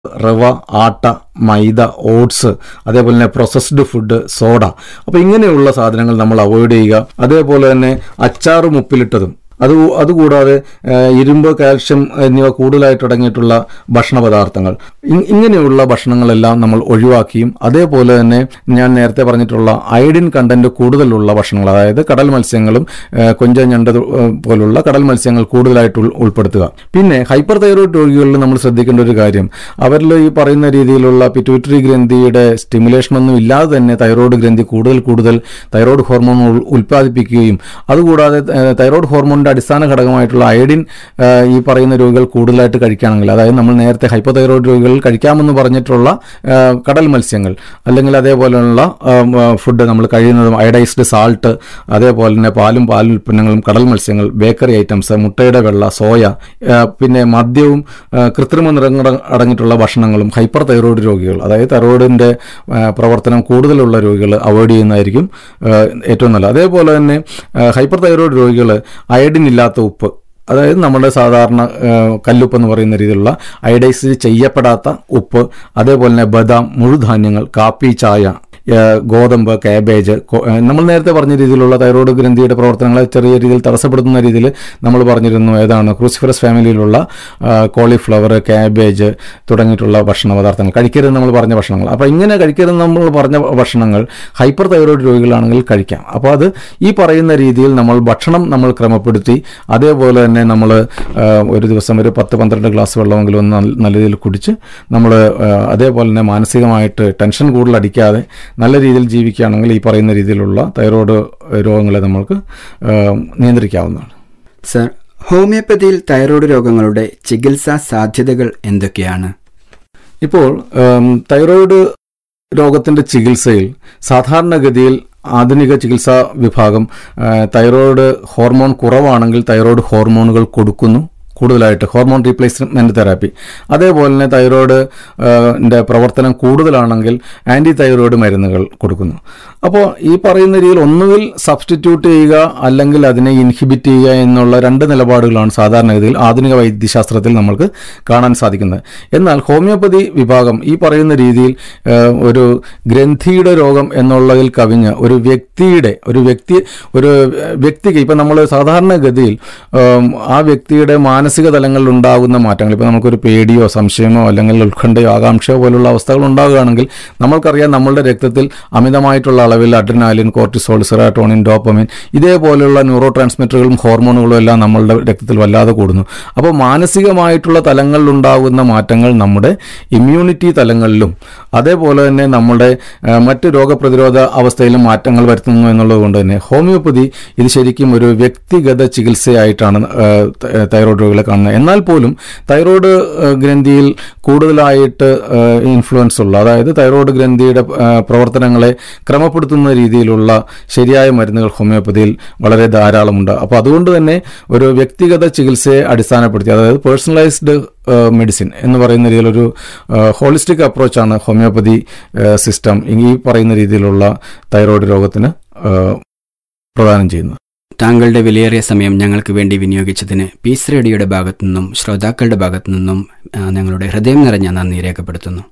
റവ ആട്ട മൈദ ഓട്സ് അതേപോലെ തന്നെ പ്രോസസ്ഡ് ഫുഡ് സോഡ അപ്പോൾ ഇങ്ങനെയുള്ള സാധനങ്ങൾ നമ്മൾ അവോയ്ഡ് ചെയ്യുക അതേപോലെ തന്നെ അച്ചാറും ഉപ്പിലിട്ടതും അത് അതുകൂടാതെ ആ, ഇരുമ്പ് കാൽഷ്യം എന്നിവ കൂടുതലായിട്ട് അടങ്ങിയിട്ടുള്ള ഭക്ഷണ പദാർത്ഥങ്ങൾ ഇ- ഇങ്ങനെയുള്ള ഭക്ഷണങ്ങളെല്ലാം നമ്മൾ ഒഴിവാക്കിയും അതേപോലെ തന്നെ ഞാൻ നേരത്തെ പറഞ്ഞിട്ടുള്ള അയഡിൻ കണ്ടന്റ് കൂടുതലുള്ള ഭക്ഷണങ്ങൾ അതായത് കടൽ മത്സ്യങ്ങളും ആ, കൊഞ്ച ഞണ്ട് തു- ആ, പോലുള്ള കടൽ മത്സ്യങ്ങൾ കൂടുതലായിട്ട് ഉൾ- ഉൾപ്പെടുത്തുക പിന്നെ ഹൈപ്പർ തൈറോയിഡ് രോഗികളിൽ നമ്മൾ ശ്രദ്ധിക്കേണ്ട ഒരു കാര്യം അവരിൽ ഈ പറയുന്ന രീതിയിലുള്ള പിറ്റ്യൂട്ടറി ഗ്രന്ഥിയുടെ സ്റ്റിമുലേഷൻ ഒന്നും ഇല്ലാതെ തന്നെ തൈറോയ്ഡ് ഗ്രന്ഥി കൂടുതൽ കൂടുതൽ തൈറോയ്ഡ് ഹോർമോൺ ഉൾ- ഉൽപ്പാദിപ്പിക്കുകയും അതുകൂടാതെ ഏഹ്, തൈറോയ്ഡ് ഹോർമോണിന്റെ അടിസ്ഥാന ഘടകമായിട്ടുള്ള അയഡിൻ ഏഹ്, ഈ പറയുന്ന രോഗികൾ കൂടുതലായിട്ട് കഴിക്കുകയാണെങ്കിൽ അതായത് നമ്മൾ നേരത്തെ ഹൈപ്പോ തൈറോയ്ഡ് രോഗികൾ കഴിക്കാമെന്ന് പറഞ്ഞിട്ടുള്ള ഏഹ്, കടൽ മത്സ്യങ്ങൾ അല്ലെങ്കിൽ അതേപോലെയുള്ള ഫുഡ് നമ്മൾ കഴിയുന്നതും അയഡൈസ്ഡ് സാൾട്ട് അതേപോലെ തന്നെ പാലും പാലുൽപ്പന്നങ്ങളും കടൽ മത്സ്യങ്ങൾ ബേക്കറി ഐറ്റംസ് മുട്ടയുടെ വെള്ള സോയ ഏഹ്, പിന്നെ മദ്യവും ഏഹ്, കൃത്രിമ നിറങ്ങൾ അടങ്ങിയിട്ടുള്ള ഭക്ഷണങ്ങളും ഹൈപ്പർ തൈറോയ്ഡ് രോഗികൾ അതായത് തൈറോയിഡിന്റെ ഏഹ്, പ്രവർത്തനം കൂടുതലുള്ള രോഗികൾ അവോയ്ഡ് ചെയ്യുന്നതായിരിക്കും ഏഹ്, ഏറ്റവും നല്ലത് അതേപോലെ തന്നെ ഏഹ്, ഹൈപ്പർ തൈറോയ്ഡ് രോഗികൾ അയഡിൻ ഇല്ലാത്ത ഉപ്പ് അതായത് നമ്മുടെ സാധാരണ ഏഹ്, കല്ലുപ്പ് എന്ന് പറയുന്ന രീതിയിലുള്ള അയഡൈസ് ചെയ്യപ്പെടാത്ത ഉപ്പ് അതേപോലെ തന്നെ ബദാം മുഴുധാന്യങ്ങൾ കാപ്പി ചായ ഏഹ്, ഗോതമ്പ് കാബേജ് കൊ- ഏഹ്, നമ്മൾ നേരത്തെ പറഞ്ഞ രീതിയിലുള്ള തൈറോയ്ഡ് ഗ്രന്ഥിയുടെ പ്രവർത്തനങ്ങളെ ചെറിയ രീതിയിൽ തടസ്സപ്പെടുത്തുന്ന രീതിയിൽ നമ്മൾ പറഞ്ഞിരുന്നു ഏതാണ് ക്രൂസിഫറസ് ഫാമിലിയിലുള്ള കോളിഫ്ലവർ കാബേജ് തുടങ്ങിയിട്ടുള്ള ഭക്ഷണ പദാർത്ഥങ്ങൾ കഴിക്കരുത് നമ്മൾ പറഞ്ഞ ഭക്ഷണങ്ങൾ അപ്പോൾ ഇങ്ങനെ കഴിക്കരുത് നമ്മൾ പറഞ്ഞ ഭക്ഷണങ്ങൾ ഹൈപ്പർ തൈറോയ്ഡ് രോഗികളാണെങ്കിൽ കഴിക്കാം അപ്പോൾ അത് ഈ പറയുന്ന രീതിയിൽ നമ്മൾ ഭക്ഷണം നമ്മൾ ക്രമപ്പെടുത്തി അതേപോലെ തന്നെ നമ്മൾ ഒരു ദിവസം ഒരു പത്ത് പന്ത്രണ്ട് ഗ്ലാസ് വെള്ളമെങ്കിലും ഒന്ന് നല്ല- നല്ല രീതിയിൽ കുടിച്ച് നമ്മൾ അതേപോലെ തന്നെ മാനസികമായിട്ട് ടെൻഷൻ കൂടുതൽ അടിക്കാതെ നല്ല രീതിയിൽ ജീവിക്കുകയാണെങ്കിൽ ഈ പറയുന്ന രീതിയിലുള്ള തൈറോയ്ഡ് രോഗങ്ങളെ നമ്മൾക്ക് ആ, നിയന്ത്രിക്കാവുന്നതാണ് സർ ഹോമിയോപ്പതിയിൽ തൈറോയ്ഡ് രോഗങ്ങളുടെ ചികിത്സാ സാധ്യതകൾ എന്തൊക്കെയാണ് ഇപ്പോൾ ഉം, തൈറോയ്ഡ് രോഗത്തിന്റെ ചികിത്സയിൽ സാധാരണഗതിയിൽ ആധുനിക ചികിത്സാ വിഭാഗം ആ, തൈറോയ്ഡ് ഹോർമോൺ കുറവാണെങ്കിൽ തൈറോയ്ഡ് ഹോർമോണുകൾ കൊടുക്കുന്നു കൂടുതലായിട്ട് ഹോർമോൺ റീപ്ലേസ്മെന്റ് തെറാപ്പി അതേപോലെ തന്നെ തൈറോയ്ഡ് ആ, ന്റെ പ്രവർത്തനം കൂടുതലാണെങ്കിൽ ആന്റി തൈറോയ്ഡ് മരുന്നുകൾ കൊടുക്കുന്നു അപ്പോൾ ഈ പറയുന്ന രീതിയിൽ ഒന്നുകിൽ സബ്സ്റ്റിറ്റ്യൂട്ട് ചെയ്യുക അല്ലെങ്കിൽ അതിനെ ഇൻഹിബിറ്റ് ചെയ്യുക എന്നുള്ള രണ്ട് നിലപാടുകളാണ് സാധാരണഗതിയിൽ ആധുനിക വൈദ്യശാസ്ത്രത്തിൽ നമ്മൾക്ക് കാണാൻ സാധിക്കുന്നത് എന്നാൽ ഹോമിയോപ്പതി വിഭാഗം ഈ പറയുന്ന രീതിയിൽ ആ, ഒരു ഗ്രന്ഥിയുടെ രോഗം എന്നുള്ളതിൽ കവിഞ്ഞ് ഒരു വ്യക്തിയുടെ ഒരു വ്യക്തി ഒരു വ്യക്തിക്ക് ഇപ്പം നമ്മൾ സാധാരണഗതിയിൽ ഉം, ആ വ്യക്തിയുടെ മാനസിക തലങ്ങളിൽ ഉണ്ടാകുന്ന മാറ്റങ്ങൾ ഇപ്പം നമുക്കൊരു പേടിയോ സംശയമോ അല്ലെങ്കിൽ ഉത്കണ്ഠയോ ആകാംക്ഷയോ പോലുള്ള അവസ്ഥകൾ ഉണ്ടാകുകയാണെങ്കിൽ നമ്മൾക്കറിയാം നമ്മളുടെ രക്തത്തിൽ അമിതമായിട്ടുള്ള അളവിൽ അഡ്രിനാലിൻ കോർട്ടിസോൾ സെറാട്ടോണിൻ ഡോപ്പമിൻ ഇതേപോലെയുള്ള ന്യൂറോ ട്രാൻസ്മിറ്ററുകളും ഹോർമോണുകളും എല്ലാം നമ്മളുടെ രക്തത്തിൽ വല്ലാതെ കൂടുന്നു അപ്പോൾ മാനസികമായിട്ടുള്ള തലങ്ങളിൽ ഉണ്ടാകുന്ന മാറ്റങ്ങൾ നമ്മുടെ ഇമ്മ്യൂണിറ്റി തലങ്ങളിലും അതേപോലെ തന്നെ നമ്മുടെ ആ, മറ്റ് രോഗപ്രതിരോധ അവസ്ഥയിലും മാറ്റങ്ങൾ വരുത്തുന്നു എന്നുള്ളത് കൊണ്ട് തന്നെ ഹോമിയോപ്പതി ഇത് ശരിക്കും ഒരു വ്യക്തിഗത ചികിത്സയായിട്ടാണ് ആ, ത- തൈറോയ്ഡ് രോഗികളെ കാണുന്നത് എന്നാൽ പോലും തൈറോയ്ഡ് ആ, ഗ്രന്ഥിയിൽ കൂടുതലായിട്ട് ഇൻഫ്ലുവൻസ് ഉള്ള അതായത് തൈറോയ്ഡ് ഗ്രന്ഥിയുടെ ആ, പ്രവർത്തനങ്ങളെ ക്രമപ്പെടുത്തുന്ന രീതിയിലുള്ള ശരിയായ മരുന്നുകൾ ഹോമിയോപ്പതിയിൽ വളരെ ധാരാളമുണ്ട് അപ്പോൾ അതുകൊണ്ട് തന്നെ ഒരു വ്യക്തിഗത ചികിത്സയെ അടിസ്ഥാനപ്പെടുത്തി അതായത് പേഴ്സണലൈസ്ഡ് മെഡിസിൻ എന്ന് പറയുന്ന രീതിയിലൊരു ഹോളിസ്റ്റിക് അപ്രോച്ചാണ് ഹോമിയോപ്പതി സിസ്റ്റം ഈ പറയുന്ന രീതിയിലുള്ള തൈറോയ്ഡ് രോഗത്തിന് ആ, പ്രദാനം ചെയ്യുന്നത് താങ്കളുടെ വിലയേറിയ സമയം ഞങ്ങൾക്ക് വേണ്ടി വിനിയോഗിച്ചതിന് പീസ് റേഡിയോയുടെ ഭാഗത്തു നിന്നും ശ്രോതാക്കളുടെ ഭാഗത്തു നിന്നും ആ, ഞങ്ങളുടെ ഹൃദയം നിറഞ്ഞ നന്ദി രേഖപ്പെടുത്തുന്നു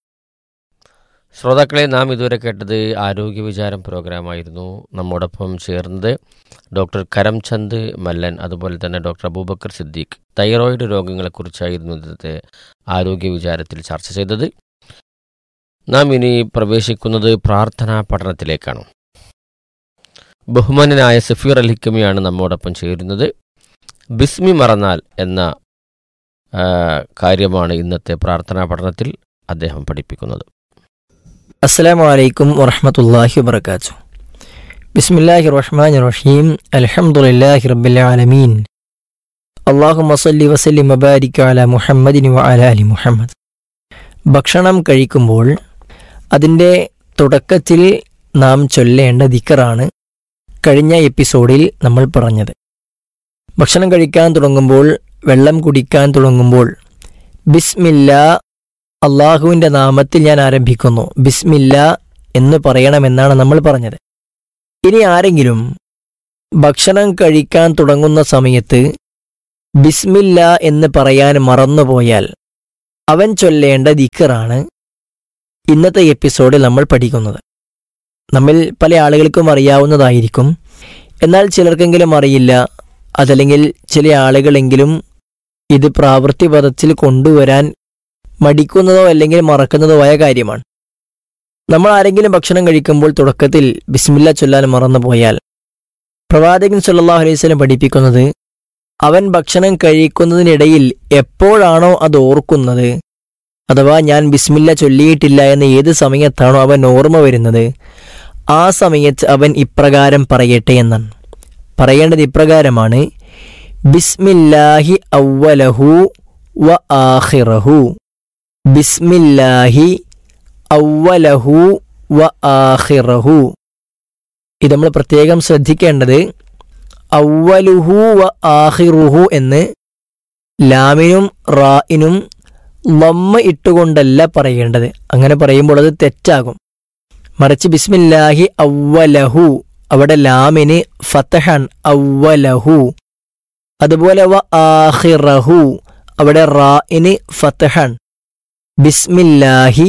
ശ്രോതാക്കളെ നാം ഇതുവരെ കേട്ടത് ആരോഗ്യ വിചാരം പ്രോഗ്രാമായിരുന്നു നമ്മോടൊപ്പം ചേർന്നത് ഡോക്ടർ കരംചന്ദ് മല്ലൻ അതുപോലെ തന്നെ ഡോക്ടർ അബൂബക്കർ സിദ്ദീഖ് തൈറോയിഡ് രോഗങ്ങളെക്കുറിച്ചായിരുന്നു ഇന്നത്തെ ആരോഗ്യ വിചാരത്തിൽ ചർച്ച ചെയ്തത് നാം ഇനി പ്രവേശിക്കുന്നത് പ്രാർത്ഥനാ പഠനത്തിലേക്കാണ് ബഹുമാനനായ സഫീർ അലിക്കമിയാണ് നമ്മോടൊപ്പം ചേരുന്നത് ബിസ്മി മറന്നാൽ എന്ന ആ, കാര്യമാണ് ഇന്നത്തെ പ്രാർത്ഥനാ പഠനത്തിൽ അദ്ദേഹം പഠിപ്പിക്കുന്നത് السلام عليكم ورحمة الله وبركاته بسم الله الرحمن الرحيم الحمد لله رب العالمين اللهم صل وسلم وبارك على محمد وعلى آل محمد ഭക്ഷണം കഴിക്കുമ്പോൾ അതിൻ്റെ തുടക്കത്തിൽ നാം ചൊല്ലേണ്ട ദിക്കറാണ് കഴിഞ്ഞ എപ്പിസോഡിൽ നമ്മൾ പറഞ്ഞത് ഭക്ഷണം കഴിക്കാൻ തുടങ്ങുമ്പോൾ വെള്ളം കുടിക്കാൻ തുടങ്ങുമ്പോൾ ബിസ്മില്ലാ അള്ളാഹുവിൻ്റെ നാമത്തിൽ ഞാൻ ആരംഭിക്കുന്നു ബിസ്മില്ല എന്ന് പറയണമെന്നാണ് നമ്മൾ പറഞ്ഞത് ഇനി ആരെങ്കിലും ഭക്ഷണം കഴിക്കാൻ തുടങ്ങുന്ന സമയത്ത് ബിസ്മില്ല എന്ന് പറയാൻ മറന്നുപോയാൽ അവൻ ചൊല്ലേണ്ട ദിക്കറാണ് ഇന്നത്തെ എപ്പിസോഡിൽ നമ്മൾ പഠിക്കുന്നത് നമ്മിൽ പല ആളുകൾക്കും അറിയാവുന്നതായിരിക്കും എന്നാൽ ചിലർക്കെങ്കിലും അറിയില്ല അതല്ലെങ്കിൽ ചില ആളുകളെങ്കിലും ഇത് പ്രാവൃത്തിപദത്തിൽ കൊണ്ടുവരാൻ മടിക്കുന്നതോ അല്ലെങ്കിൽ മറക്കുന്നതോ ആയ കാര്യമാണ് നമ്മൾ ആരെങ്കിലും ഭക്ഷണം കഴിക്കുമ്പോൾ തുടക്കത്തിൽ ബിസ്മില്ല ചൊല്ലാൻ മറന്നു പോയാൽ പ്രവാചകൻ സല്ലല്ലാഹു അലൈഹി വസല്ലം പഠിപ്പിക്കുന്നത് അവൻ ഭക്ഷണം കഴിക്കുന്നതിനിടയിൽ എപ്പോഴാണോ അത് ഓർക്കുന്നത് അഥവാ ഞാൻ ബിസ്മില്ല ചൊല്ലിയിട്ടില്ല എന്ന് ഏത് സമയത്താണോ അവൻ ഓർമ്മ വരുന്നത് ആ സമയത്ത് അവൻ ഇപ്രകാരം പറയട്ടെ എന്നാണ് പറയേണ്ടത് ഇപ്രകാരമാണ് ബിസ്മില്ലാഹി ഔവലഹു വ ആഖിറഹു ബിസ്മില്ലാഹി ഔവലഹു വ ആഖിറഹു ഇത് നമ്മൾ പ്രത്യേകം ശ്രദ്ധിക്കേണ്ടത് ഔവലുഹു വ ആഹിറുഹു എന്ന് ലാമിനും റായിനും ലമ്മ ഇട്ടുകൊണ്ടല്ല പറയേണ്ടത് അങ്ങനെ പറയുമ്പോൾ അത് തെറ്റാകും മറിച്ച് ബിസ്മില്ലാഹി ഔവലഹു അവിടെ ലാമിന് ഫതഹൻ ഔവലഹു അതുപോലെ വ ആഹിറഹു അവിടെ റായിന് ഫതഹൻ ബിസ്മില്ലാഹി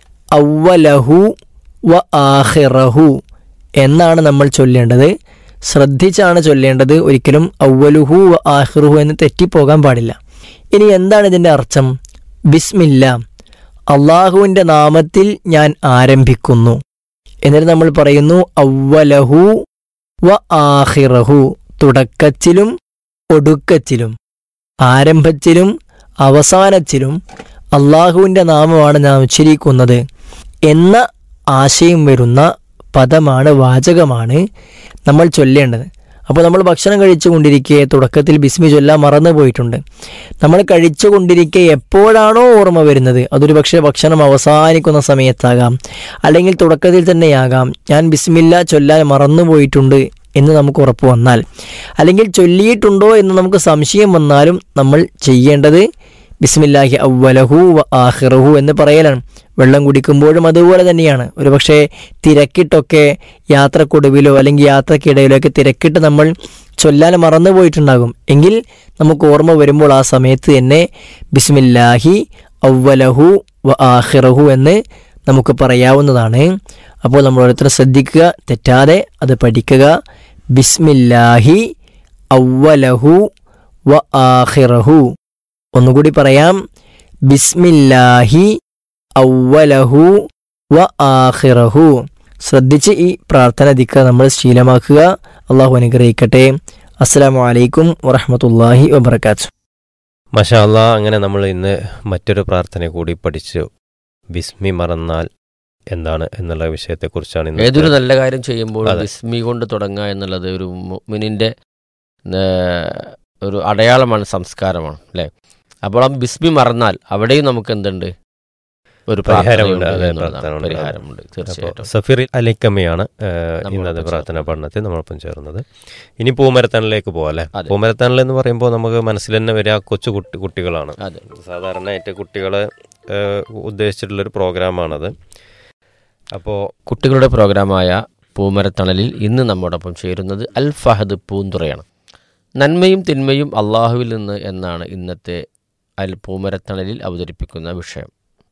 ഔവലഹു വ ആഹിറഹു എന്നാണ് നമ്മൾ ചൊല്ലേണ്ടത് ശ്രദ്ധിച്ചാണ് ചൊല്ലേണ്ടത് ഒരിക്കലും ഔവലുഹു വ ആഹിറുഹു എന്ന് തെറ്റിപ്പോകാൻ പാടില്ല ഇനി എന്താണ് ഇതിൻ്റെ അർത്ഥം ബിസ്മില്ല അള്ളാഹുവിൻ്റെ നാമത്തിൽ ഞാൻ ആരംഭിക്കുന്നു എന്നിട്ട് നമ്മൾ പറയുന്നു ഔവലഹു വ ആഹിറഹു തുടക്കത്തിലും ഒടുക്കത്തിലും ആരംഭത്തിലും അവസാനത്തിലും അള്ളാഹുവിൻ്റെ നാമമാണ് നാം ഉച്ചരിക്കുന്നത് എന്ന ആശയം വരുന്ന പദമാണ് വാചകമാണ് നമ്മൾ ചൊല്ലേണ്ടത് അപ്പോൾ നമ്മൾ ഭക്ഷണം കഴിച്ചുകൊണ്ടിരിക്കെ തുടക്കത്തിൽ ബിസ്മി ചൊല്ലാൻ മറന്നു പോയിട്ടുണ്ട് നമ്മൾ കഴിച്ചുകൊണ്ടിരിക്കെ എപ്പോഴാണോ ഓർമ്മ വരുന്നത് അതൊരു പക്ഷേ ഭക്ഷണം അവസാനിക്കുന്ന സമയത്താകാം അല്ലെങ്കിൽ തുടക്കത്തിൽ തന്നെയാകാം ഞാൻ ബിസ്മില്ല ചൊല്ലാൻ മറന്നു പോയിട്ടുണ്ട് എന്ന് നമുക്ക് ഉറപ്പ് വന്നാൽ അല്ലെങ്കിൽ ചൊല്ലിയിട്ടുണ്ടോ എന്ന് നമുക്ക് സംശയം വന്നാലും നമ്മൾ ചെയ്യേണ്ടത് ബിസ്മില്ലാഹി അവ്വലഹു വ ആഹിറഹു എന്ന് പറയലാണ് വെള്ളം കുടിക്കുമ്പോഴും അതുപോലെ തന്നെയാണ് ഒരുപക്ഷെ തിരക്കിട്ടൊക്കെ യാത്രക്കൊടുവിലോ അല്ലെങ്കിൽ യാത്രക്കിടയിലോ ഒക്കെ തിരക്കിട്ട് നമ്മൾ ചൊല്ലാൻ മറന്നു പോയിട്ടുണ്ടാകും എങ്കിൽ നമുക്ക് ഓർമ്മ വരുമ്പോൾ ആ സമയത്ത് തന്നെ ബിസ്മില്ലാഹി അവ്വലഹു വ ആഹിറഹു എന്ന് നമുക്ക് പറയാവുന്നതാണ് അപ്പോൾ നമ്മൾ ഓരോരുത്തർ ശ്രദ്ധിക്കുക തെറ്റാതെ അത് പഠിക്കുക ബിസ്മില്ലാഹി അവ്വലഹു വ ആഹിറഹു ഒന്നുകൂടി പറയാം ബിസ്മില്ലാഹി ഔവലഹു വ ആഖിറഹു ശ്രദ്ധിച്ച് ഈ പ്രാർത്ഥന ദിക്ക നമ്മൾ ശീലമാക്കുക അള്ളാഹു അനുഗ്രഹിക്കട്ടെ അസ്സലാമു അലൈക്കും വറഹമത്തല്ലാഹി വബർക്കാത്തു മഷാല്ല അങ്ങനെ നമ്മൾ ഇന്ന് മറ്റൊരു പ്രാർത്ഥന കൂടി പഠിച്ചു ബിസ്മി മറന്നാൽ എന്താണ് എന്നുള്ള വിഷയത്തെക്കുറിച്ചാണ് ഇന്നത്തെ- ഏതൊരു നല്ല കാര്യം ചെയ്യുമ്പോൾ അതെ. ബിസ്മി കൊണ്ട് തുടങ്ങുക എന്നുള്ളത് ഒരു മുഅ്മിനിന്റെ ഏഹ്, ഒരു അടയാളമാണ് സംസ്കാരമാണ് അല്ലേ അപ്പോൾ ആ ബിസ്മി മറന്നാൽ അവിടെയും നമുക്ക് എന്തുണ്ട് ഒരു പരിഹാരമുണ്ട്, പ്രാർത്ഥനയുണ്ട് അതെ, എന്നുള്ളതാണ്. പ്രാർത്ഥനയുണ്ട്. പരിഹാരമുണ്ട് അപ്പോൾ തീർച്ചയായിട്ടും സഫീർ അലിക്കമ്മയാണ് ഏഹ്, നമ്മളോടൊപ്പം ഇന്നത്തെ പ്രാർത്ഥന ചേർന്നത്. പഠനത്തിൽ നമ്മളൊപ്പം ചേർന്നത് ഇനി പൂമരത്താനിലേക്ക് പോകാം അല്ലേ അതെ. പൂമരത്താനിൽ എന്ന് പറയുമ്പോൾ നമുക്ക് മനസ്സിൽ തന്നെ വരിക കൊച്ചു കുട്ടി കുട്ടികളാണ് അതെ സാധാരണയായിട്ട് കുട്ടികളെ ഏഹ്, ഉദ്ദേശിച്ചിട്ടുള്ളൊരു പ്രോഗ്രാമാണത് അപ്പോൾ കുട്ടികളുടെ പ്രോഗ്രാമായ പൂമരത്തണലിൽ ഇന്ന് നമ്മോടൊപ്പം ചേരുന്നത് അൽ ഫഹദ് പൂന്തുറയാണ് നന്മയും തിന്മയും അള്ളാഹുവിൽ നിന്ന് എന്നാണ് ഇന്നത്തെ അൽ പൂമരത്തണലിൽ അവതരിപ്പിക്കുന്ന വിഷയം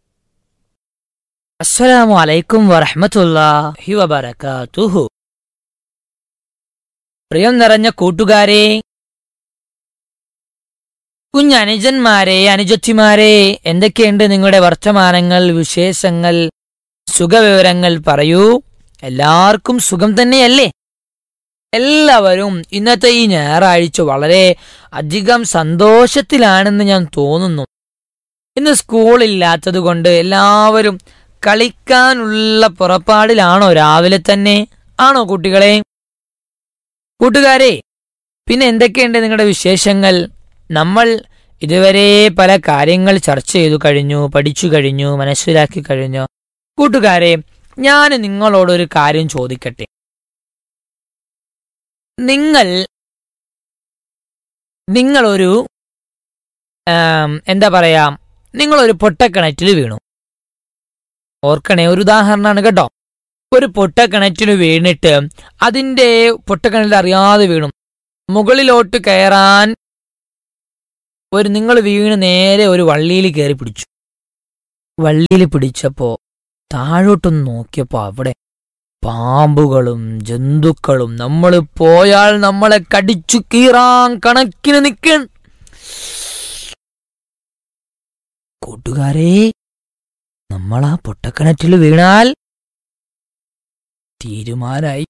അസ്സലാമു അലൈക്കും വറഹ്മത്തുള്ളാഹി വബറകാതുഹു പ്രിയം നിറഞ്ഞ കൂട്ടുകാരെ കുഞ്ഞനുജന്മാരെ അനുജത്തിമാരെ എന്തൊക്കെയുണ്ട് നിങ്ങളുടെ വർത്തമാനങ്ങൾ വിശേഷങ്ങൾ സുഖവിവരങ്ങൾ പറയൂ എല്ലാവർക്കും സുഖം തന്നെയല്ലേ എല്ലാവരും ഇന്നത്തെ ഈ ഞായറാഴ്ച വളരെ അധികം സന്തോഷത്തിലാണെന്ന് ഞാൻ തോന്നുന്നു ഇന്ന് സ്കൂളില്ലാത്തത് കൊണ്ട് എല്ലാവരും കളിക്കാനുള്ള പുറപ്പാടിലാണോ രാവിലെ തന്നെ ആണോ കുട്ടികളെ കൂട്ടുകാരെ പിന്നെ എന്തൊക്കെയുണ്ട് നിങ്ങളുടെ വിശേഷങ്ങൾ നമ്മൾ ഇതുവരെ പല കാര്യങ്ങൾ ചർച്ച ചെയ്തു കഴിഞ്ഞു പഠിച്ചു കഴിഞ്ഞു മനസ്സിലാക്കി കഴിഞ്ഞു കൂട്ടുകാരെ ഞാൻ നിങ്ങളോടൊരു കാര്യം ചോദിക്കട്ടെ നിങ്ങൾ നിങ്ങളൊരു ആം, എന്താ പറയാ നിങ്ങളൊരു പൊട്ടക്കിണറ്റിൽ വീണു ഓർക്കണേ ഒരു ഉദാഹരണമാണ് കേട്ടോ ഒരു പൊട്ടക്കിണറ്റിന് വീണിട്ട് അതിന്റെ പൊട്ടക്കിണറ്റിൽ അറിയാതെ വീണു മുകളിലോട്ട് കയറാൻ ഒരു നിങ്ങൾ വീണ് നേരെ ഒരു വള്ളിയിൽ കയറി പിടിച്ചു വള്ളിയിൽ പിടിച്ചപ്പോ താഴോട്ടൊന്ന് നോക്കിയപ്പോ അവിടെ പാമ്പുകളും ജന്തുക്കളും നമ്മൾ പോയാൽ നമ്മളെ കടിച്ചു കീറാൻ കണക്കിന് നിൽക്കൺ കൂട്ടുകാരെ നമ്മൾ ആ പൊട്ടക്കിണറ്റിൽ വീണാൽ തീരുമാനായി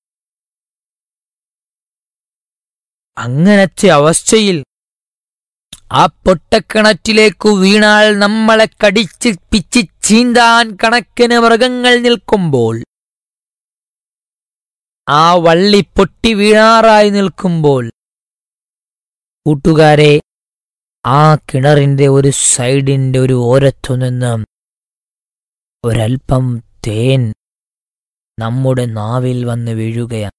അങ്ങനത്തെ അവസ്ഥയിൽ ആ പൊട്ടക്കിണറ്റിലേക്കു വീണാൽ നമ്മളെ കടിച്ച് പിച്ച് ചീന്താൻ കണക്കിന് മൃഗങ്ങൾ നിൽക്കുമ്പോൾ ആ വള്ളി പൊട്ടി വീഴാറായി നിൽക്കുമ്പോൾ കൂട്ടുകാരെ ആ കിണറിന്റെ ഒരു സൈഡിന്റെ ഒരു ഓരത്തു നിന്ന് ഒരൽപ്പം തേൻ നമ്മുടെ നാവിൽ വന്ന് വീഴുകയാണ്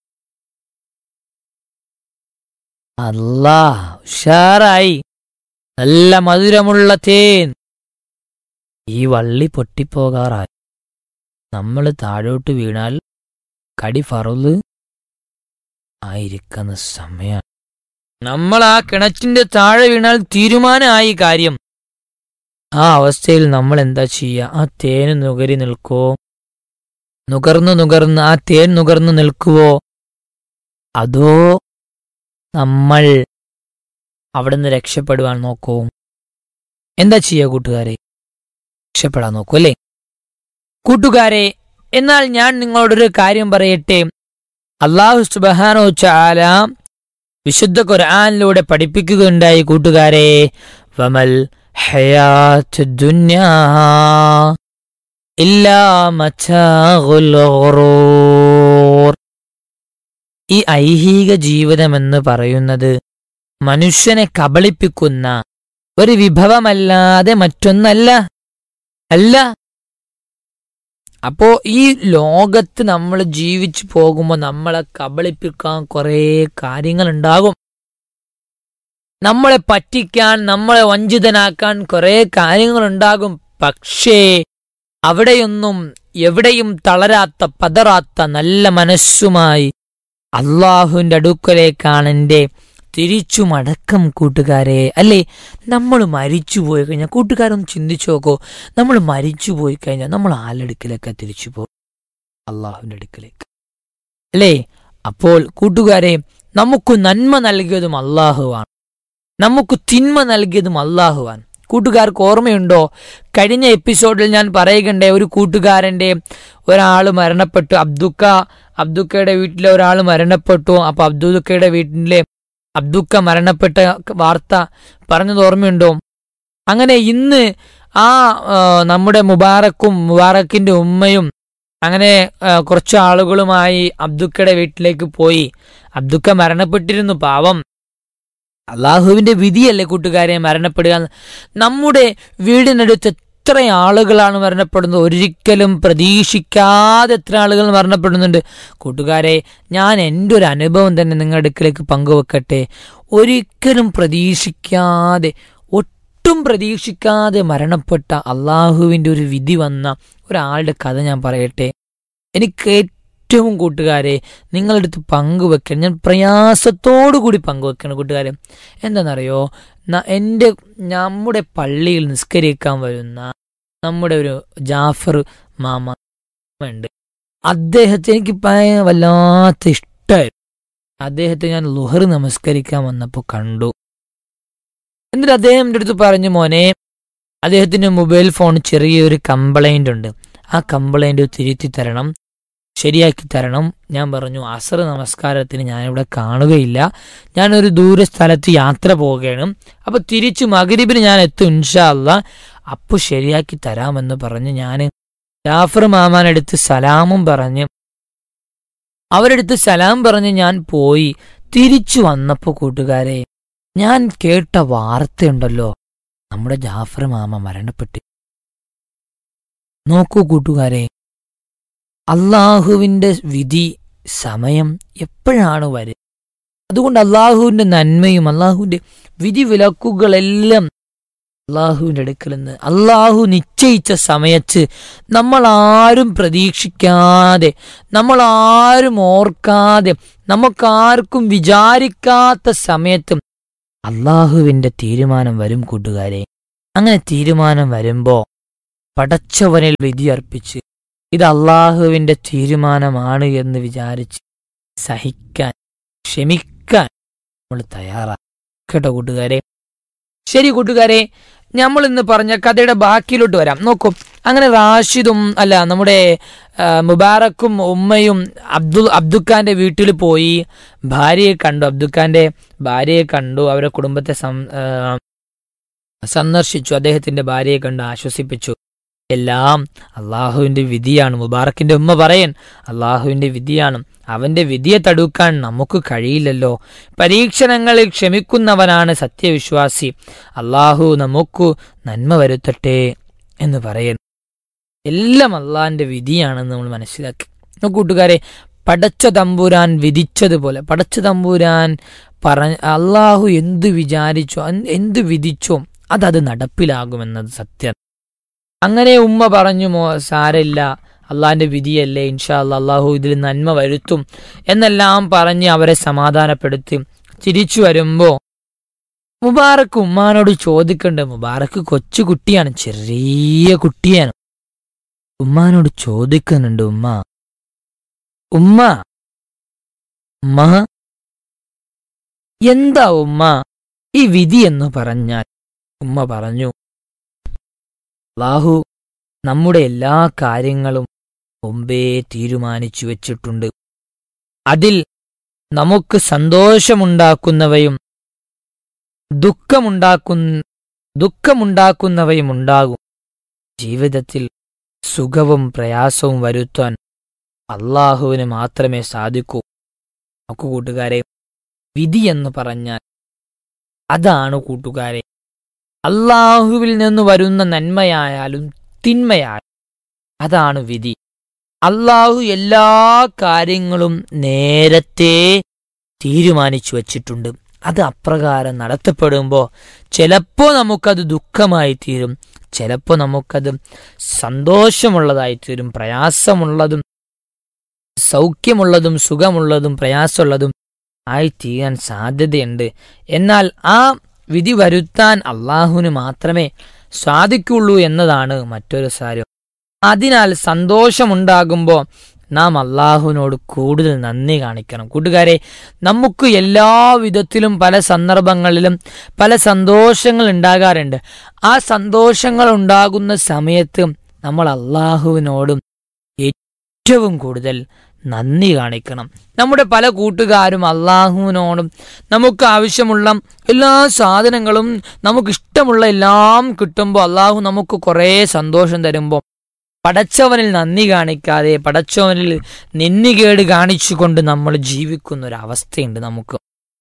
അല്ലാ ഉഷാറായി നല്ല മധുരമുള്ള തേൻ ഈ വള്ളി പൊട്ടിപ്പോകാറായി നമ്മൾ താഴോട്ട് വീണാൽ കടി ഫറുല് ആയിരിക്കുന്ന സമയം നമ്മൾ ആ കിണറ്റിന്റെ താഴെ വീണാൽ തീരുമാനമായി കാര്യം ആ അവസ്ഥയിൽ നമ്മൾ എന്താ ചെയ്യുക ആ തേന് നുകരി നിൽക്കോ നുകർന്നു നുകർന്ന് ആ തേൻ നുകർന്നു നിൽക്കുവോ അതോ നമ്മൾ അവിടുന്ന് രക്ഷപ്പെടുവാൻ നോക്കൂ എന്താ ചെയ്യുക കൂട്ടുകാരെ രക്ഷപ്പെടാൻ നോക്കൂ അല്ലേ കൂട്ടുകാരെ എന്നാൽ ഞാൻ നിങ്ങളോടൊരു കാര്യം പറയട്ടെ അള്ളാഹു സുബഹാനോ ചാല വിശുദ്ധ ഖുർആനിലൂടെ പഠിപ്പിക്കുകയുണ്ടായി കൂട്ടുകാരെ വമൽ ഹയാത്ത് ദുന്യാ ഇല്ലാ മച്ചാഉൽ ഖുറൂർ. ഈ ഐഹിക ജീവിതമെന്ന് പറയുന്നത് മനുഷ്യനെ കബളിപ്പിക്കുന്ന ഒരു വിഭവമല്ലാതെ മറ്റൊന്നല്ല അല്ല അപ്പോ ഈ ലോകത്ത് നമ്മൾ ജീവിച്ചു പോകുമ്പോൾ നമ്മളെ കബളിപ്പിക്കാൻ കുറേ കാര്യങ്ങളുണ്ടാകും നമ്മളെ പറ്റിക്കാൻ നമ്മളെ വഞ്ചിതനാക്കാൻ കുറേ കാര്യങ്ങളുണ്ടാകും പക്ഷേ അവിടെയൊന്നും എവിടെയും തളരാത്ത പതറാത്ത നല്ല മനസ്സുമായി അള്ളാഹുവിന്റെ അടുക്കലേക്കാണ് എൻ്റെ തിരിച്ചു മടക്കം കൂട്ടുകാരെ അല്ലേ നമ്മൾ മരിച്ചു പോയി കഴിഞ്ഞാൽ കൂട്ടുകാരൊന്ന് ചിന്തിച്ചു നോക്കോ നമ്മൾ മരിച്ചു പോയി കഴിഞ്ഞാൽ നമ്മൾ ആലടുക്കലേക്ക് തിരിച്ചു പോകും അള്ളാഹുവിന്റെ അടുക്കലേക്ക് അല്ലേ അപ്പോൾ കൂട്ടുകാരെ നമുക്ക് നന്മ നൽകിയതും അള്ളാഹുവാണ് നമുക്ക് തിന്മ നൽകിയതും അള്ളാഹുവാണ് കൂട്ടുകാർക്ക് ഓർമ്മയുണ്ടോ കഴിഞ്ഞ എപ്പിസോഡിൽ ഞാൻ പറയുകണ്ടേ ഒരു കൂട്ടുകാരന്റെ ഒരാൾ മരണപ്പെട്ടു അബ്ദുക്ക അബ്ദുക്കയുടെ വീട്ടിലെ ഒരാൾ മരണപ്പെട്ടു അപ്പൊ അബ്ദുക്കയുടെ വീട്ടിലെ അബ്ദുക്ക മരണപ്പെട്ട വാർത്ത പറഞ്ഞത് ഓർമ്മയുണ്ടോ അങ്ങനെ ഇന്ന് ആ ആ, നമ്മുടെ മുബാറക്കും മുബാറക്കിന്റെ ഉമ്മയും അങ്ങനെ ആ, കുറച്ച് ആളുകളുമായി അബ്ദുക്കയുടെ വീട്ടിലേക്ക് പോയി അബ്ദുക്ക മരണപ്പെട്ടിരുന്നു പാവം അള്ളാഹുവിന്റെ വിധിയല്ലേ കൂട്ടുകാരെ മരണപ്പെടുക എന്ന്. നമ്മുടെ വീടിനടുത്ത് എത്ര ആളുകളാണ് മരണപ്പെടുന്നത് ഒരിക്കലും പ്രതീക്ഷിക്കാതെ എത്ര ആളുകൾ മരണപ്പെടുന്നുണ്ട് കൂട്ടുകാരെ ഞാൻ എൻ്റെ ഒരു അനുഭവം തന്നെ നിങ്ങളുടെ അടുക്കലേക്ക് പങ്കുവെക്കട്ടെ ഒരിക്കലും പ്രതീക്ഷിക്കാതെ ഒട്ടും പ്രതീക്ഷിക്കാതെ മരണപ്പെട്ട അള്ളാഹുവിൻ്റെ ഒരു വിധി വന്ന ഒരാളുടെ കഥ ഞാൻ പറയട്ടെ എനിക്ക് ഏറ്റവും കൂട്ടുകാരെ നിങ്ങളുടെ അടുത്ത് പങ്കുവെക്കണം ഞാൻ പ്രയാസത്തോടു കൂടി പങ്കുവെക്കണം കൂട്ടുകാരെ എന്താണെന്നറിയോ ന- എൻ്റെ നമ്മുടെ പള്ളിയിൽ നിസ്കരിക്കാൻ വരുന്ന നമ്മുടെ ഒരു ജാഫർ മാമ ഉണ്ട് അദ്ദേഹത്തെ എനിക്ക് ഭയ- വല്ലാത്ത ഇഷ്ടമായിരുന്നു അദ്ദേഹത്തെ ഞാൻ ലുഹർ നമസ്കരിക്കാൻ വന്നപ്പോൾ കണ്ടു എന്നിട്ട് അദ്ദേഹം എൻ്റെ അടുത്ത് പറഞ്ഞു മോനെ അദ്ദേഹത്തിന്റെ മൊബൈൽ ഫോൺ ചെറിയൊരു കംപ്ലൈന്റ് ഉണ്ട് ആ കംപ്ലൈന്റ് തിരുത്തി തരണം ശരിയാക്കി തരണം ഞാൻ പറഞ്ഞു അസർ നമസ്കാരത്തിന് ഞാനിവിടെ കാണുകയില്ല ഞാനൊരു ദൂര സ്ഥലത്ത് യാത്ര പോവുകയാണ് അപ്പൊ തിരിച്ചു മകരിബിന് ഞാൻ എത്തും ഇൻഷാ അല്ല അപ്പൊ ശരിയാക്കി തരാമെന്ന് പറഞ്ഞ് ഞാൻ ജാഫർ മാമാനടുത്ത് സലാമും പറഞ്ഞ് അവരെടുത്ത് സലാം പറഞ്ഞ് ഞാൻ പോയി തിരിച്ചു വന്നപ്പോ കൂട്ടുകാരെ ഞാൻ കേട്ട വാർത്തയുണ്ടല്ലോ നമ്മുടെ ജാഫർ മാമ മരണപ്പെട്ടു നോക്കൂ കൂട്ടുകാരെ അള്ളാഹുവിന്റെ വിധി സമയം എപ്പോഴാണ് വരിക അതുകൊണ്ട് അള്ളാഹുവിന്റെ നന്മയും അള്ളാഹുവിന്റെ വിധി വിലക്കുകളെല്ലാം അള്ളാഹുവിന്റെ അടുക്കൽ നിന്ന് അള്ളാഹു നിശ്ചയിച്ച സമയത്ത് നമ്മൾ ആരും പ്രതീക്ഷിക്കാതെ നമ്മൾ ആരും ഓർക്കാതെ നമുക്കാർക്കും വിചാരിക്കാത്ത സമയത്തും അള്ളാഹുവിന്റെ തീരുമാനം വരും കൂട്ടുകാരെ അങ്ങനെ തീരുമാനം വരുമ്പോ പടച്ചവനിൽ വിധിയർപ്പിച്ച് ഇത് അള്ളാഹുവിന്റെ തീരുമാനമാണ് എന്ന് വിചാരിച്ച് സഹിക്കാൻ ക്ഷമിക്കാൻ നമ്മൾ തയ്യാറാണ് കേട്ടോ കൂട്ടുകാരെ ശരി കൂട്ടുകാരെ നമ്മൾ ഇന്ന് പറഞ്ഞ കഥയുടെ ബാക്കിയിലോട്ട് വരാം നോക്കൂ അങ്ങനെ റാഷിദും അല്ല നമ്മുടെ ആ, മുബാറക്കും ഉമ്മയും അബ്ദുൽ അബ്ദുഖാന്റെ വീട്ടിൽ പോയി ഭാര്യയെ കണ്ടു അബ്ദുഖാന്റെ ഭാര്യയെ കണ്ടു അവരുടെ കുടുംബത്തെ സം- ആ, സന്ദർശിച്ചു അദ്ദേഹത്തിന്റെ ഭാര്യയെ കണ്ട് ആശ്വസിപ്പിച്ചു എല്ലാം അള്ളാഹുവിന്റെ വിധിയാണ് മുബാറക്കിന്റെ ഉമ്മ പറയൻ അള്ളാഹുവിന്റെ വിധിയാണ് അവന്റെ വിധിയെ തടുക്കാൻ നമുക്ക് കഴിയില്ലല്ലോ പരീക്ഷണങ്ങളിൽ ക്ഷമിക്കുന്നവനാണ് സത്യവിശ്വാസി അള്ളാഹു നമുക്ക് നന്മ വരുത്തട്ടെ എന്ന് പറയൻ എല്ലാം അള്ളാഹിന്റെ വിധിയാണെന്ന് നമ്മൾ മനസ്സിലാക്കി നോക്കൂ കൂട്ടുകാരെ പടച്ച തമ്പുരാൻ വിധിച്ചതുപോലെ പടച്ച തമ്പുരാൻ പറഞ്ഞ അള്ളാഹു എന്തു വിചാരിച്ചോ അൻ- എന്തു വിധിച്ചോ അതത് നടപ്പിലാകുമെന്നത് സത്യം അങ്ങനെ ഉമ്മ പറഞ്ഞു മോ സാരമില്ല അള്ളാഹിന്റെ വിധിയല്ലേ ഇൻഷാ അല്ലാ അള്ളാഹു ഇതിൽ നന്മ വരുത്തും എന്നെല്ലാം പറഞ്ഞ് അവരെ സമാധാനപ്പെടുത്തി തിരിച്ചു വരുമ്പോ മുബാറക്ക് ഉമ്മാനോട് ചോദിക്കണ്ട് മുബാറക്ക് കൊച്ചു കുട്ടിയാണ് ചെറിയ കുട്ടിയാണ് ഉമ്മാനോട് ചോദിക്കുന്നുണ്ട് ഉമ്മ ഉമ്മ ഉമ്മ എന്താ ഉമ്മ ഈ വിധി എന്ന് പറഞ്ഞാൽ ഉമ്മ പറഞ്ഞു അള്ളാഹു നമ്മുടെ എല്ലാ കാര്യങ്ങളും മുമ്പേ തീരുമാനിച്ചു വെച്ചിട്ടുണ്ട് അതിൽ നമുക്ക് സന്തോഷമുണ്ടാക്കുന്നവയും ദുഃഖമുണ്ടാക്കുന്ന ദുഃഖമുണ്ടാക്കുന്നവയും ഉണ്ടാകും ജീവിതത്തിൽ സുഖവും പ്രയാസവും വരുത്താൻ അള്ളാഹുവിന് മാത്രമേ സാധിക്കൂ നമുക്ക് കൂട്ടുകാരെ വിധി എന്ന് പറഞ്ഞാൽ അതാണ് കൂട്ടുകാരെ അള്ളാഹുവിൽ നിന്ന് വരുന്ന നന്മയായാലും തിന്മയായാലും അതാണ് വിധി അള്ളാഹു എല്ലാ കാര്യങ്ങളും നേരത്തെ തീരുമാനിച്ചു വച്ചിട്ടുണ്ട് അത് അപ്രകാരം നടത്തപ്പെടുമ്പോൾ ചിലപ്പോൾ നമുക്കത് ദുഃഖമായി തീരും ചിലപ്പോൾ നമുക്കത് സന്തോഷമുള്ളതായി തീരും പ്രയാസമുള്ളതും സൗഖ്യമുള്ളതും സുഖമുള്ളതും പ്രയാസമുള്ളതും ആയി തീരാൻ സാധ്യതയുണ്ട് എന്നാൽ ആ വിധി വരുത്താൻ അള്ളാഹുവിന് മാത്രമേ സാധിക്കുള്ളൂ എന്നതാണ് മറ്റൊരു കാര്യം അതിനാൽ സന്തോഷമുണ്ടാകുമ്പോൾ നാം അള്ളാഹുവിനോട് കൂടുതൽ നന്ദി കാണിക്കണം കൂട്ടുകാരെ നമുക്ക് എല്ലാ വിധത്തിലും പല സന്ദർഭങ്ങളിലും പല സന്തോഷങ്ങൾ ഉണ്ടാകാറുണ്ട് ആ സന്തോഷങ്ങൾ ഉണ്ടാകുന്ന സമയത്ത് നമ്മൾ അള്ളാഹുവിനോടും ഏറ്റവും കൂടുതൽ നന്ദി കാണിക്കണം നമ്മുടെ പല കൂട്ടുകാരും അള്ളാഹുവിനോടും നമുക്ക് ആവശ്യമുള്ള എല്ലാ സാധനങ്ങളും നമുക്ക് ഇഷ്ടമുള്ള എല്ലാം കിട്ടുമ്പോൾ അള്ളാഹു നമുക്ക് കുറേ സന്തോഷം തരുമ്പോൾ പടച്ചവനിൽ നന്ദി കാണിക്കാതെ പടച്ചവനിൽ നിന്നുകേട് കാണിച്ചുകൊണ്ട് നമ്മൾ ജീവിക്കുന്ന ഒരു അവസ്ഥയുണ്ട് നമുക്ക്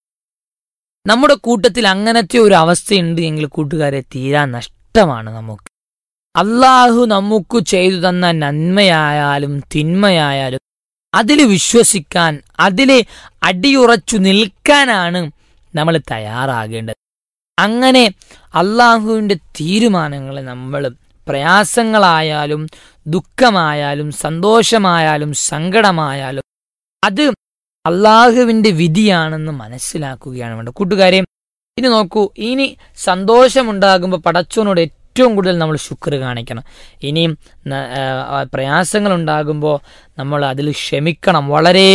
നമ്മുടെ കൂട്ടത്തിൽ അങ്ങനത്തെ ഒരു അവസ്ഥയുണ്ട് എങ്കിൽ കൂട്ടുകാരെ തീരാൻ നഷ്ടമാണ് നമുക്ക് അള്ളാഹു നമുക്ക് ചെയ്തു തന്ന നന്മയായാലും തിന്മയായാലും അതിൽ വിശ്വസിക്കാൻ അതിൽ അടിയുറച്ചു നിൽക്കാനാണ് നമ്മൾ തയ്യാറാകേണ്ടത് അങ്ങനെ അള്ളാഹുവിൻ്റെ തീരുമാനങ്ങളെ നമ്മൾ പ്രയാസങ്ങളായാലും ദുഃഖമായാലും സന്തോഷമായാലും സങ്കടമായാലും അത് അള്ളാഹുവിൻ്റെ വിധിയാണെന്ന് മനസ്സിലാക്കുകയാണ് വേണ്ടത് കൂട്ടുകാരെ ഇനി നോക്കൂ ഇനി സന്തോഷമുണ്ടാകുമ്പോൾ പടച്ചോനോട് ഏറ്റവും കൂടുതൽ നമ്മൾ ശുക്ർ കാണിക്കണം ഇനിയും പ്രയാസങ്ങൾ ഉണ്ടാകുമ്പോൾ നമ്മൾ അതിൽ ക്ഷമിക്കണം വളരെ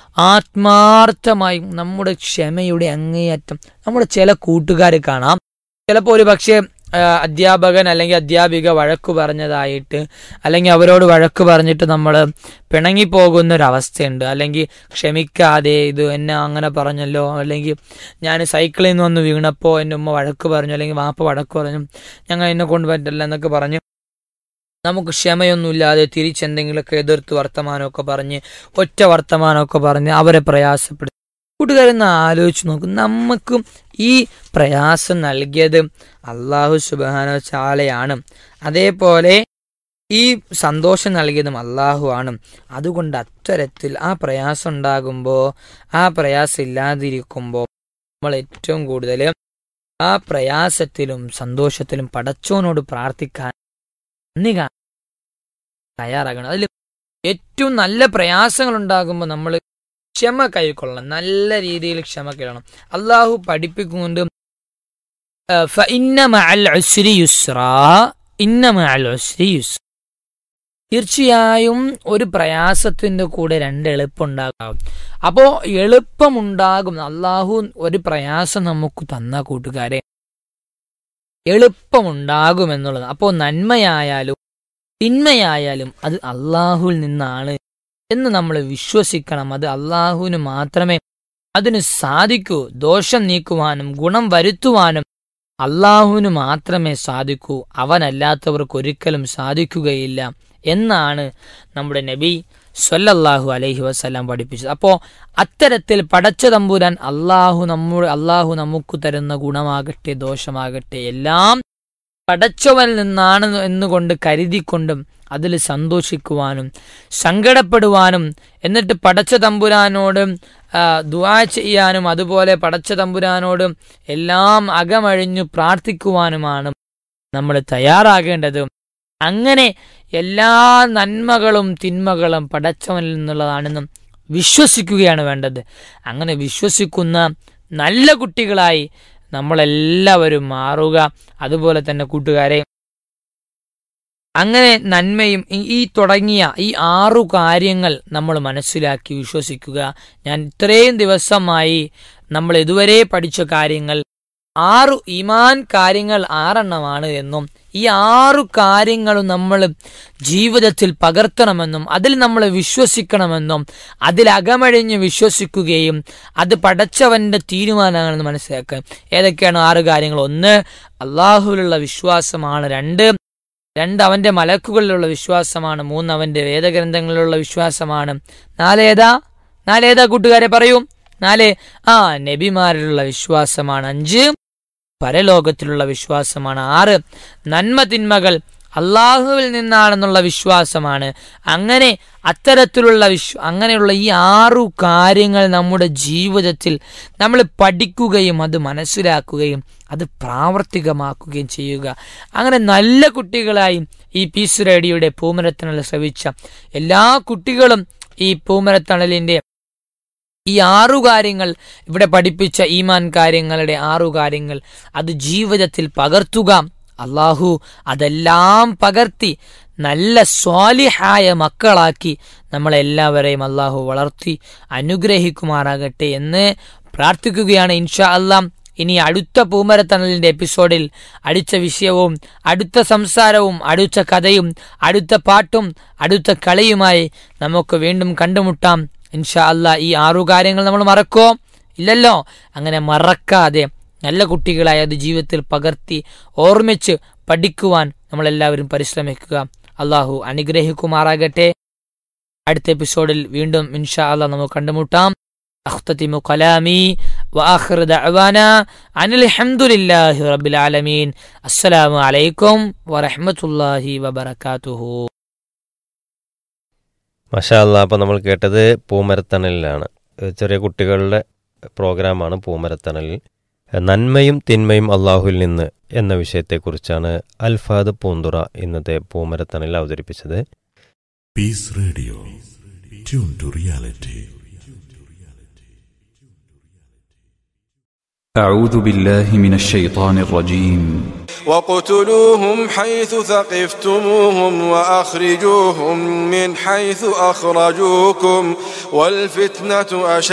ആത്മാർത്ഥമായും നമ്മുടെ ക്ഷമയുടെ അങ്ങേയറ്റം നമ്മുടെ ചില കൂട്ടുകാർ കാണാം ചിലപ്പോൾ ഒരു പക്ഷേ അധ്യാപകൻ അല്ലെങ്കിൽ അധ്യാപിക വഴക്കു പറഞ്ഞതായിട്ട് അല്ലെങ്കിൽ അവരോട് വഴക്ക് പറഞ്ഞിട്ട് നമ്മൾ പിണങ്ങിപ്പോകുന്ന ഒരു അവസ്ഥയുണ്ട് അല്ലെങ്കിൽ ക്ഷമിക്കാതെ ഇത് എന്നെ അങ്ങനെ പറഞ്ഞല്ലോ അല്ലെങ്കിൽ ഞാൻ സൈക്കിളിൽ നിന്ന് വന്ന് വീണപ്പോൾ എൻ്റെ ഉമ്മ വഴക്ക് പറഞ്ഞു അല്ലെങ്കിൽ വാപ്പ വഴക്ക് പറഞ്ഞു ഞങ്ങൾ എന്നെ കൊണ്ട് പറ്റില്ല എന്നൊക്കെ പറഞ്ഞു നമുക്ക് ക്ഷമയൊന്നുമില്ലാതെ തിരിച്ചെന്തെങ്കിലുമൊക്കെ എതിർത്ത് വർത്തമാനമൊക്കെ പറഞ്ഞ് ഒറ്റ വർത്തമാനമൊക്കെ പറഞ്ഞ് അവരെ പ്രയാസപ്പെടുത്തി കൂട്ടുകാരെന്ന് ആലോചിച്ച് നോക്കും നമുക്ക് ഈ പ്രയാസം നൽകിയത് അള്ളാഹു സുബാന ചാലയാണ് അതേപോലെ ഈ സന്തോഷം നൽകിയതും അള്ളാഹു ആണ് അതുകൊണ്ട് അത്തരത്തിൽ ആ പ്രയാസം ഉണ്ടാകുമ്പോൾ ആ പ്രയാസം ഇല്ലാതിരിക്കുമ്പോൾ നമ്മൾ ഏറ്റവും കൂടുതൽ ആ പ്രയാസത്തിലും സന്തോഷത്തിലും പടച്ചോനോട് പ്രാർത്ഥിക്കാൻ നന്ദി തയ്യാറാകണം അതിൽ ഏറ്റവും നല്ല പ്രയാസങ്ങൾ ഉണ്ടാകുമ്പോൾ നമ്മൾ ക്ഷമ കൈക്കൊള്ളണം നല്ല രീതിയിൽ ക്ഷമ കൈകൊള്ളണം അള്ളാഹു പഠിപ്പിക്കുന്നുണ്ട് ഇന്നമഅൽ ഉസ്രി യുസ്ര തീർച്ചയായും ഒരു പ്രയാസത്തിന്റെ കൂടെ രണ്ട് എളുപ്പമുണ്ടാകാം അപ്പോ എളുപ്പമുണ്ടാകും അള്ളാഹു ഒരു പ്രയാസം നമുക്ക് തന്ന കൂട്ടുകാരെ എളുപ്പമുണ്ടാകും എന്നുള്ളത് അപ്പോൾ നന്മയായാലും തിന്മയായാലും അത് അള്ളാഹുവിൽ നിന്നാണ് എന്ന് നമ്മൾ വിശ്വസിക്കണം അത് അള്ളാഹുവിന് മാത്രമേ അതിന് സാധിക്കൂ ദോഷം നീക്കുവാനും ഗുണം വരുത്തുവാനും അള്ളാഹുവിന് മാത്രമേ സാധിക്കൂ അവനല്ലാത്തവർക്ക് ഒരിക്കലും സാധിക്കുകയില്ല എന്നാണ് നമ്മുടെ നബി സ്വല്ലല്ലാഹു അലൈഹി വസ്ലാം പഠിപ്പിച്ചത് അപ്പോൾ അത്തരത്തിൽ പടച്ച തമ്പുരാൻ അള്ളാഹു നമ്മുടെ അള്ളാഹു നമുക്ക് തരുന്ന ഗുണമാകട്ടെ ദോഷമാകട്ടെ എല്ലാം പടച്ചവനിൽ നിന്നാണ് എന്നുകൊണ്ട് കരുതിക്കൊണ്ടും അതിൽ സന്തോഷിക്കുവാനും സങ്കടപ്പെടുവാനും എന്നിട്ട് പടച്ച തമ്പുരാനോട് ആ, ദുആ ചെയ്യാനും അതുപോലെ പടച്ച തമ്പുരാനോട് എല്ലാം അകമഴിഞ്ഞു പ്രാർത്ഥിക്കുവാനുമാണ് നമ്മൾ തയ്യാറാകേണ്ടത് അങ്ങനെ എല്ലാ നന്മകളും തിന്മകളും പടച്ചവനിൽ നിന്നുള്ളതാണെന്നും വിശ്വസിക്കുകയാണ് വേണ്ടത് അങ്ങനെ വിശ്വസിക്കുന്ന നല്ല കുട്ടികളായി നമ്മളെല്ലാവരും മാറുക അതുപോലെ തന്നെ കൂട്ടുകാരെ അങ്ങനെ നന്മയും ഈ- ഈ തുടങ്ങിയ ഈ ആറു കാര്യങ്ങൾ നമ്മൾ മനസ്സിലാക്കി വിശ്വസിക്കുക ഞാൻ ഇത്രയും ദിവസമായി നമ്മൾ ഇതുവരെ പഠിച്ച കാര്യങ്ങൾ ആറു ഈമാൻ കാര്യങ്ങൾ ആറെണ്ണമാണ് എന്നും ഈ ആറു കാര്യങ്ങളും നമ്മൾ ജീവിതത്തിൽ പകർത്തണമെന്നും അതിൽ നമ്മൾ വിശ്വസിക്കണമെന്നും അതിൽ അകമഴിഞ്ഞ് വിശ്വസിക്കുകയും അത് പടച്ചവന്റെ തീരുമാനമാണെന്ന് മനസ്സിലാക്കുക ഏതൊക്കെയാണ് ആറ് കാര്യങ്ങൾ ഒന്ന് അള്ളാഹുവിലുള്ള വിശ്വാസമാണ് രണ്ട് രണ്ട് അവന്റെ മലക്കുകളിലുള്ള വിശ്വാസമാണ് മൂന്ന് അവന്റെ വേദഗ്രന്ഥങ്ങളിലുള്ള വിശ്വാസമാണ് നാലേതാ നാലേതാ കൂട്ടുകാരെ പറയൂ നാല് ആ നബിമാരിലുള്ള വിശ്വാസമാണ് അഞ്ച് പരലോകത്തിലുള്ള വിശ്വാസമാണ് ആറ് നന്മ തിന്മകൾ അള്ളാഹുവിൽ നിന്നാണെന്നുള്ള വിശ്വാസമാണ് അങ്ങനെ അത്തരത്തിലുള്ള വിശ്വ അങ്ങനെയുള്ള ഈ ആറു കാര്യങ്ങൾ നമ്മുടെ ജീവിതത്തിൽ നമ്മൾ പഠിക്കുകയും അത് മനസ്സിലാക്കുകയും അത് പ്രാവർത്തികമാക്കുകയും ചെയ്യുക അങ്ങനെ നല്ല കുട്ടികളായി ഈ പീസ് റേഡിയോയുടെ പൂമരത്തണൽ ശ്രവിച്ച എല്ലാ കുട്ടികളും ഈ പൂമരത്തണലിന്റെ ഈ ആറു കാര്യങ്ങൾ ഇവിടെ പഠിപ്പിച്ച ഈമാൻ കാര്യങ്ങളുടെ ആറു കാര്യങ്ങൾ അത് ജീവിതത്തിൽ പകർത്തുക അള്ളാഹു അതെല്ലാം പകർത്തി നല്ല സ്വാലിഹായ മക്കളാക്കി നമ്മളെല്ലാവരെയും അള്ളാഹു വളർത്തി അനുഗ്രഹിക്കുമാറാകട്ടെ എന്ന് പ്രാർത്ഥിക്കുകയാണ് ഇൻഷാ അല്ലാം ഇനി അടുത്ത പൂമരത്തണലിന്റെ എപ്പിസോഡിൽ അടുത്ത വിഷയവും അടുത്ത സംസാരവും അടുത്ത കഥയും അടുത്ത പാട്ടും അടുത്ത കളിയുമായി നമുക്ക് വീണ്ടും കണ്ടുമുട്ടാം ഇൻഷാ അല്ലാ ഈ ആറു കാര്യങ്ങൾ നമ്മൾ മറക്കോ ഇല്ലല്ലോ അങ്ങനെ മറക്കാതെ നല്ല കുട്ടികളായി അത് ജീവിതത്തിൽ പകർത്തി ഓർമ്മിച്ച് പഠിക്കുവാൻ നമ്മളെല്ലാവരും പരിശ്രമിക്കുക അള്ളാഹു അനുഗ്രഹിക്കുമാറാകട്ടെ അടുത്ത എപ്പിസോഡിൽ വീണ്ടും ഇൻഷാ അല്ലാ നമുക്ക് കണ്ടുമുട്ടാം أختتم كلامي وآخر دعوانا عن الحمد لله رب العالمين السلام عليكم ورحمة الله وبركاته മഷാല്ല അപ്പോൾ നമ്മൾ കേട്ടത് പൂമരത്തണലിലാണ് ഏഹ് ചെറിയ കുട്ടികളുടെ പ്രോഗ്രാമാണ് പൂമരത്തണലിൽ ഏഹ് നന്മയും തിന്മയും അള്ളാഹുവിൽ നിന്ന് എന്ന വിഷയത്തെക്കുറിച്ചാണ് അൽഫാദ് പൂന്തുറ ഇന്നത്തെ പൂമരത്തണലിൽ അവതരിപ്പിച്ചത് Peace Radio. Tune to reality. أعوذ بالله من الشيطان الرجيم واقتلوهم حيث ثقفتموهم وأخرجوهم من حيث أخرجوكم والفتنة أشد